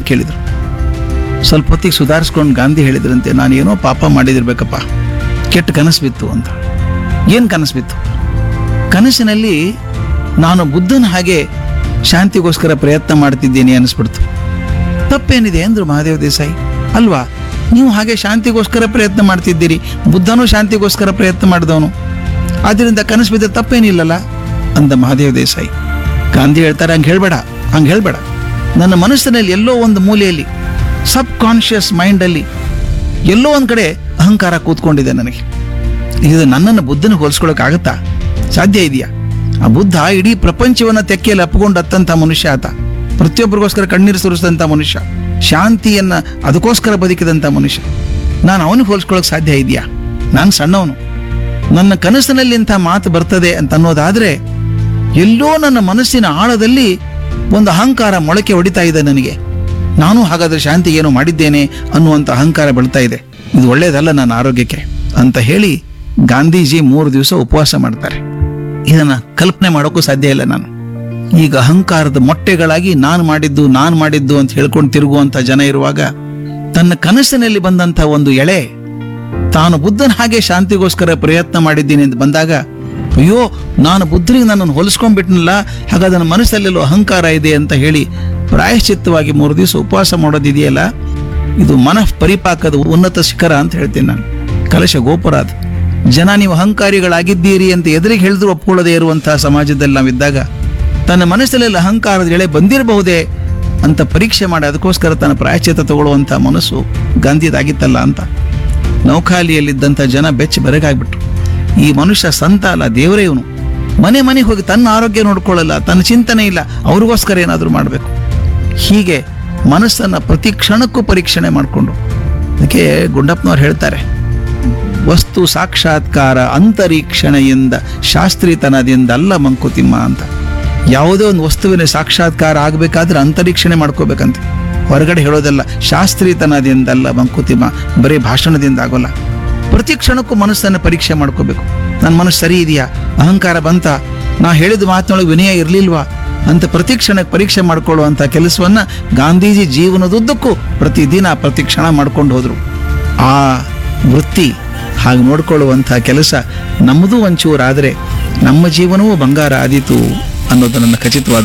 ಕೇಳಿದರು ಸ್ವಲ್ಪ ಹೊತ್ತಿಗೆ ಸುಧಾರಿಸ್ಕೊಂಡು ಗಾಂಧಿ ಹೇಳಿದ್ರಂತೆ ನಾನು ಏನೋ ಪಾಪ ಮಾಡಿದಿರ್ಬೇಕಪ್ಪ ಕೆಟ್ಟ ಕನಸು ಬಿತ್ತು ಅಂತ ಏನು ಕನಸು ಬಿತ್ತು ಕನಸಿನಲ್ಲಿ ನಾನು ಬುದ್ಧನ ಹಾಗೆ ಶಾಂತಿಗೋಸ್ಕರ ಪ್ರಯತ್ನ ಮಾಡ್ತಿದ್ದೀನಿ ಅನಿಸ್ಬಿಡ್ತು ತಪ್ಪೇನಿದೆ ಅಂದ್ರು ಮಹಾದೇವ ದೇಸಾಯಿ ಅಲ್ವಾ ನೀವು ಹಾಗೆ ಶಾಂತಿಗೋಸ್ಕರ ಪ್ರಯತ್ನ ಮಾಡ್ತಿದ್ದೀರಿ ಬುದ್ಧನೂ ಶಾಂತಿಗೋಸ್ಕರ ಪ್ರಯತ್ನ ಮಾಡಿದವನು ಆದ್ದರಿಂದ ಕನಸು ಬಿದ್ದ ತಪ್ಪೇನಿಲ್ಲಲ್ಲ ಅಂದ ಮಹಾದೇವ ದೇಸಾಯಿ ಗಾಂಧಿ ಹೇಳ್ತಾರೆ ಹಂಗೆ ಹೇಳ್ಬೇಡ ಹಂಗೆ ಹೇಳ್ಬೇಡ ನನ್ನ ಮನಸ್ಸಿನಲ್ಲಿ ಎಲ್ಲೋ ಒಂದು ಮೂಲೆಯಲ್ಲಿ ಸಬ್ ಕಾನ್ಷಿಯಸ್ ಮೈಂಡಲ್ಲಿ ಎಲ್ಲೋ ಒಂದು ಕಡೆ ಅಹಂಕಾರ ಕೂತ್ಕೊಂಡಿದೆ ನನಗೆ ಇದು ನನ್ನನ್ನು ಬುದ್ಧನಿಗೆ ಹೋಲಿಸ್ಕೊಳಕ್ಕಾಗತ್ತಾ ಸಾಧ್ಯ ಇದೆಯಾ ಆ ಬುದ್ಧ ಇಡೀ ಪ್ರಪಂಚವನ್ನ ತೆಕ್ಕೆಯಲ್ಲಿ ಅಪ್ಪಿಕೊಂಡು ಹತ್ತಂಥ ಮನುಷ್ಯ ಆತ ಪ್ರತಿಯೊಬ್ಬರಿಗೋಸ್ಕರ ಕಣ್ಣೀರು ಸುರಿಸಿದಂಥ ಮನುಷ್ಯ ಶಾಂತಿಯನ್ನ ಅದಕ್ಕೋಸ್ಕರ ಬದುಕಿದಂಥ ಮನುಷ್ಯ ನಾನು ಅವನಿಗೆ ಹೋಲಿಸ್ಕೊಳಕ್ ಸಾಧ್ಯ ಇದೆಯಾ ನಾನು ಸಣ್ಣವನು ನನ್ನ ಕನಸಿನಲ್ಲಿ ಇಂಥ ಮಾತು ಬರ್ತದೆ ಅಂತ ಅನ್ನೋದಾದ್ರೆ ಎಲ್ಲೋ ನನ್ನ ಮನಸ್ಸಿನ ಆಳದಲ್ಲಿ ಒಂದು ಅಹಂಕಾರ ಮೊಳಕೆ ಹೊಡಿತಾ ಇದೆ ನನಗೆ ನಾನು ಹಾಗಾದ್ರೆ ಶಾಂತಿಗೆ ಏನೋ ಮಾಡಿದ್ದೇನೆ ಅನ್ನುವಂಥ ಅಹಂಕಾರ ಬೆಳ್ತಾ ಇದೆ ಇದು ಒಳ್ಳೇದಲ್ಲ ನನ್ನ ಆರೋಗ್ಯಕ್ಕೆ ಅಂತ ಹೇಳಿ ಗಾಂಧೀಜಿ ಮೂರು ದಿವಸ ಉಪವಾಸ ಮಾಡ್ತಾರೆ ಇದನ್ನ ಕಲ್ಪನೆ ಮಾಡೋಕ್ಕೂ ಸಾಧ್ಯ ಇಲ್ಲ ನಾನು ಈಗ ಅಹಂಕಾರದ ಮೊಟ್ಟೆಗಳಾಗಿ ನಾನು ಮಾಡಿದ್ದು ನಾನು ಮಾಡಿದ್ದು ಅಂತ ಹೇಳ್ಕೊಂಡು ತಿರುಗುವಂತ ಜನ ಇರುವಾಗ ತನ್ನ ಕನಸಿನಲ್ಲಿ ಬಂದಂತ ಒಂದು ಎಳೆ ತಾನು ಬುದ್ಧನ ಹಾಗೆ ಶಾಂತಿಗೋಸ್ಕರ ಪ್ರಯತ್ನ ಮಾಡಿದ್ದೀನಿ ಅಂತ ಬಂದಾಗ ಅಯ್ಯೋ ನಾನು ಬುದ್ಧನಿಗೆ ನನ್ನನ್ನು ಹೋಲಿಸ್ಕೊಂಡ್ಬಿಟ್ನಲ್ಲ ಹಾಗಾದ್ರೆ ನನ್ನ ಮನಸ್ಸಲ್ಲೆಲ್ಲೋ ಅಹಂಕಾರ ಇದೆ ಅಂತ ಹೇಳಿ ಪ್ರಾಯಶ್ಚಿತ್ತವಾಗಿ ಮೂರು ದಿವಸ ಉಪವಾಸ ಮಾಡೋದಿದೆಯಲ್ಲ ಇದು ಮನಃ ಪರಿಪಾಕದ ಉನ್ನತ ಶಿಖರ ಅಂತ ಹೇಳ್ತೀನಿ ನಾನು ಕಲಶ ಗೋಪುರ ಅದು ಜನ ನೀವು ಅಹಂಕಾರಿಗಳಾಗಿದ್ದೀರಿ ಅಂತ ಎದುರಿಗೆ ಹೇಳಿದ್ರು ಒಪ್ಕೊಳ್ಳದೆ ಇರುವಂತಹ ಸಮಾಜದಲ್ಲಿ ನಾವಿದ್ದಾಗ ತನ್ನ ಮನಸ್ಸಲ್ಲೆಲ್ಲ ಅಹಂಕಾರದ ಎಳೆ ಬಂದಿರಬಹುದೇ ಅಂತ ಪರೀಕ್ಷೆ ಮಾಡಿ ಅದಕ್ಕೋಸ್ಕರ ತನ್ನ ಪ್ರಾಯಶ್ಚಿತ್ತ ತಗೊಳ್ಳುವಂಥ ಮನಸ್ಸು ಗಾಂಧಿದಾಗಿತ್ತಲ್ಲ ಅಂತ ನೌಖಾಲಿಯಲ್ಲಿದ್ದಂಥ ಜನ ಬೆಚ್ಚ ಬೆರಗಾಗ್ಬಿಟ್ರು ಈ ಮನುಷ್ಯ ಸಂತ ಅಲ್ಲ ದೇವರೇ ಇವನು ಮನೆ ಮನೆಗೆ ಹೋಗಿ ತನ್ನ ಆರೋಗ್ಯ ನೋಡ್ಕೊಳ್ಳಲ್ಲ ತನ್ನ ಚಿಂತನೆ ಇಲ್ಲ ಅವ್ರಿಗೋಸ್ಕರ ಏನಾದರೂ ಮಾಡಬೇಕು ಹೀಗೆ ಮನಸ್ಸನ್ನು ಪ್ರತಿ ಕ್ಷಣಕ್ಕೂ ಪರೀಕ್ಷಣೆ ಮಾಡಿಕೊಂಡು ಅದಕ್ಕೆ ಗುಂಡಪ್ಪನವ್ರು ಹೇಳ್ತಾರೆ ವಸ್ತು ಸಾಕ್ಷಾತ್ಕಾರ ಅಂತರೀಕ್ಷಣೆಯಿಂದ ಶಾಸ್ತ್ರೀತನದಿಂದ ಅಲ್ಲ ಮಂಕುತಿಮ್ಮ ಅಂತ ಯಾವುದೇ ಒಂದು ವಸ್ತುವಿನ ಸಾಕ್ಷಾತ್ಕಾರ ಆಗಬೇಕಾದ್ರೆ ಅಂತರೀಕ್ಷಣೆ ಮಾಡ್ಕೋಬೇಕಂತೆ ಹೊರಗಡೆ ಹೇಳೋದಲ್ಲ ಶಾಸ್ತ್ರೀತನದಿಂದ ಅಲ್ಲ ಮಂಕುತಿಮ್ಮ ಬರೀ ಭಾಷಣದಿಂದ ಆಗೋಲ್ಲ ಪ್ರತಿ ಕ್ಷಣಕ್ಕೂ ಮನಸ್ಸನ್ನು ಪರೀಕ್ಷೆ ಮಾಡ್ಕೋಬೇಕು ನನ್ನ ಮನಸ್ಸು ಸರಿ ಇದೆಯಾ ಅಹಂಕಾರ ಬಂತ ನಾ ಹೇಳಿದ ಮಾತಿನೊಳಗೆ ವಿನಯ ಇರಲಿಲ್ವಾ ಅಂತ ಪ್ರತಿ ಕ್ಷಣಕ್ಕೆ ಪರೀಕ್ಷೆ ಮಾಡ್ಕೊಳ್ಳುವಂಥ ಕೆಲಸವನ್ನ ಗಾಂಧೀಜಿ ಜೀವನದುದ್ದಕ್ಕೂ ಪ್ರತಿದಿನ ಪ್ರತಿ ಕ್ಷಣ ಮಾಡ್ಕೊಂಡು ಹೋದ್ರು ಆ ವೃತ್ತಿ ಹಾಗೆ ನೋಡ್ಕೊಳ್ಳುವಂಥ ಕೆಲಸ ನಮ್ಮದು ಒಂಚೂರಾದರೆ ನಮ್ಮ ಜೀವನವೂ ಬಂಗಾರ ಆದೀತು ಅನ್ನೋದು ನನ್ನ ಖಚಿತವಾದ